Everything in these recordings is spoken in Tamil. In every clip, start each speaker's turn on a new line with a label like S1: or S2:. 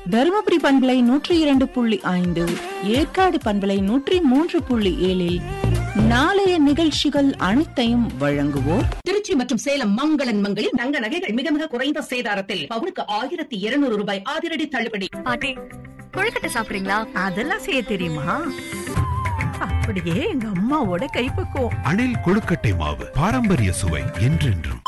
S1: தருமபுரி பண்பலை நூற்றி இரண்டு புள்ளி ஐந்து ஏற்காடு பண்பலை நூற்றி மூன்று புள்ளி ஏழில் நாளைய நிகழ்ச்சிகள் அனைத்தையும் வழங்குவோர்
S2: திருச்சி மற்றும் சேலம் மங்களன் மங்களில் தங்க நகைகள் மிக மிக குறைந்த சேதாரத்தில் பவுனுக்கு ஆயிரத்தி இருநூறு ரூபாய் அதிரடி தள்ளுபடி
S3: பாட்டி கொழுக்கட்டை சாப்பிடுறீங்களா
S4: அதெல்லாம் செய்ய தெரியுமா அப்படியே எங்க அம்மாவோட கைப்பக்குவம்
S5: அணில் கொழுக்கட்டை மாவு பாரம்பரிய சுவை என்றென்றும்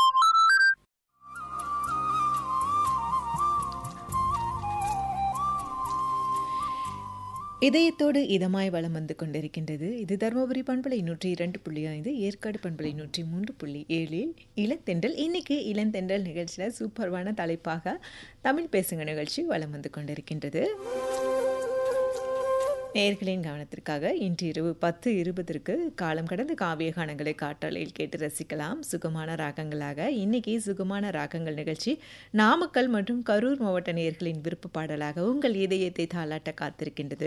S6: இதயத்தோடு இதமாய் வலம் வந்து கொண்டிருக்கின்றது இது தருமபுரி பண்பலை நூற்றி இரண்டு புள்ளி ஐந்து ஏற்காடு பண்பலை நூற்றி மூன்று புள்ளி ஏழில் இளந்தெண்டல் இன்னைக்கு இளந்தெண்டல் நிகழ்ச்சியில் சூப்பர்வான தலைப்பாக தமிழ் பேசுங்க நிகழ்ச்சி வலம் வந்து கொண்டிருக்கின்றது நேர்களின் கவனத்திற்காக இன்று இரவு பத்து இருபதற்கு காலம் கடந்த காவிய கானங்களை காற்றலையில் கேட்டு ரசிக்கலாம் சுகமான ராகங்களாக இன்னைக்கு சுகமான ராகங்கள் நிகழ்ச்சி நாமக்கல் மற்றும் கரூர் மாவட்ட நேர்களின் விருப்ப பாடலாக உங்கள் இதயத்தை தாளாட்ட காத்திருக்கின்றது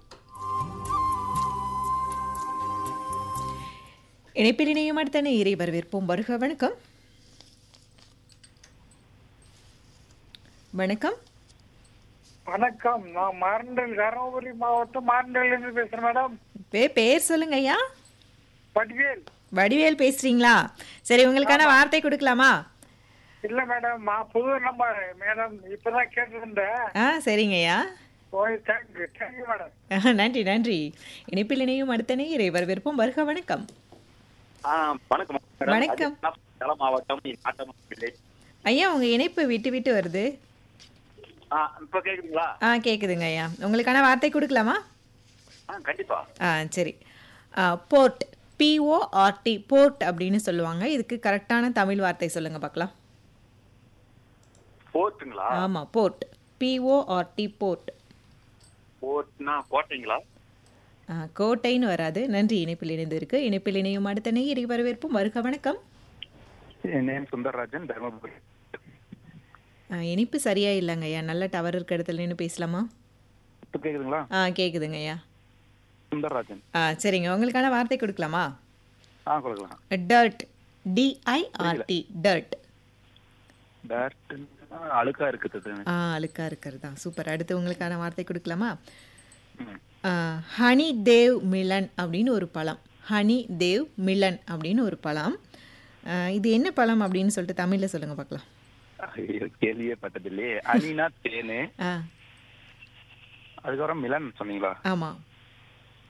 S6: இணைப்பில் இணையும் அடுத்த நேரை வரவேற்போம் வருக வணக்கம் வணக்கம்
S7: வணக்கம் நான் மாரண்டல் தருமபுரி மாவட்டம் மாரண்டல்லேருந்து பேசுறேன் மேடம்
S6: பே பேர் சொல்லுங்க ஐயா
S7: பட்வேல்
S6: வடிவேல் பேசுறீங்களா சரி உங்களுக்கான வார்த்தை கொடுக்கலாமா
S7: இல்ல மேடம் நான் புது நம்பர் மேடம் இப்பதான் கேட்டிருந்தேன்
S6: ஆ சரிங்கய்யா
S7: ஓய் தேங்க்யூ தேங்க்யூ மேடம்
S6: ஆ, நன்றி நன்றி இணைப்பில் இணையும் அடுத்த நேரை வரவேற்போம் வருக வணக்கம்
S8: ஆ, வணக்கம் மேடம்.
S6: வணக்கம்.
S8: அது சேலம் மாவட்டம் நாட்டமன் பிள்ளை.
S6: ஐயா உங்க இணைப்பு விட்டு விட்டு வருது
S8: ஆ, இப்ப கேக்குதுங்களா
S6: ஆ கேக்குதுங்க ஐயா உங்களுக்கான வார்த்தை கொடுக்கலாமா
S8: ஆ, கண்டிப்பா
S6: ஆ சரி போர்ட் பிஓஆர்டி போர்ட் அப்படின்னு சொல்லுவாங்க இதுக்கு கரெக்டான தமிழ் வார்த்தை சொல்லுங்க பார்க்கலாம்
S8: போர்ட்டுங்களா
S6: ஆமாம் போர்ட் பிஓஆர்டி போர்ட்
S8: போர்ட்னா கோட்டைங்களா
S6: ஆ, கோட்டைன்னு வராது நன்றி இணைப்பில் இணைந்து இருக்கு இணைப்பில் இணையும் அடுத்த நேரை வரவேற்போம் வருக வணக்கம்
S9: என் நேம் சுந்தரராஜன் தருமபுரி
S6: ஆ, இனிப்பு சரியா இல்லைங்க ஐயா நல்ல டவர் இருக்க இடத்துல நின்று பேசலாமா
S9: இப்போ கேக்குதுங்களா
S6: ஆ கேட்குதுங்க ஐயா
S9: சுந்தரராஜன்
S6: ஆ சரிங்க உங்களுக்கான வார்த்தை கொடுக்கலாமா
S9: ஆ கொடுக்கலாம்
S6: டர்ட் டிஐஆர்டி டர்ட்
S9: டேரக்ட் அழுக்கா இருக்குது
S6: ஆ அழுக்கா இருக்கிறது தான் சூப்பர் அடுத்து உங்களுக்கான வார்த்தை கொடுக்கலாமா
S9: ம்.
S6: ஆ, ஹனி தேவ் மிலன் அப்படின்னு ஒரு பழம் ஹனி தேவ் மிலன் அப்படின்னு ஒரு பழம் ஆ, இது என்ன பழம் அப்படின்னு சொல்லிட்டு தமிழில் சொல்லுங்கள் பார்க்கலாம்
S9: ஐயோ, கேள்வியே பட்டதில்லையே அனினா தேனு
S6: ஆ
S9: அதுக்கப்புறம் மிலன் சொன்னீங்களா
S6: ஆமாம்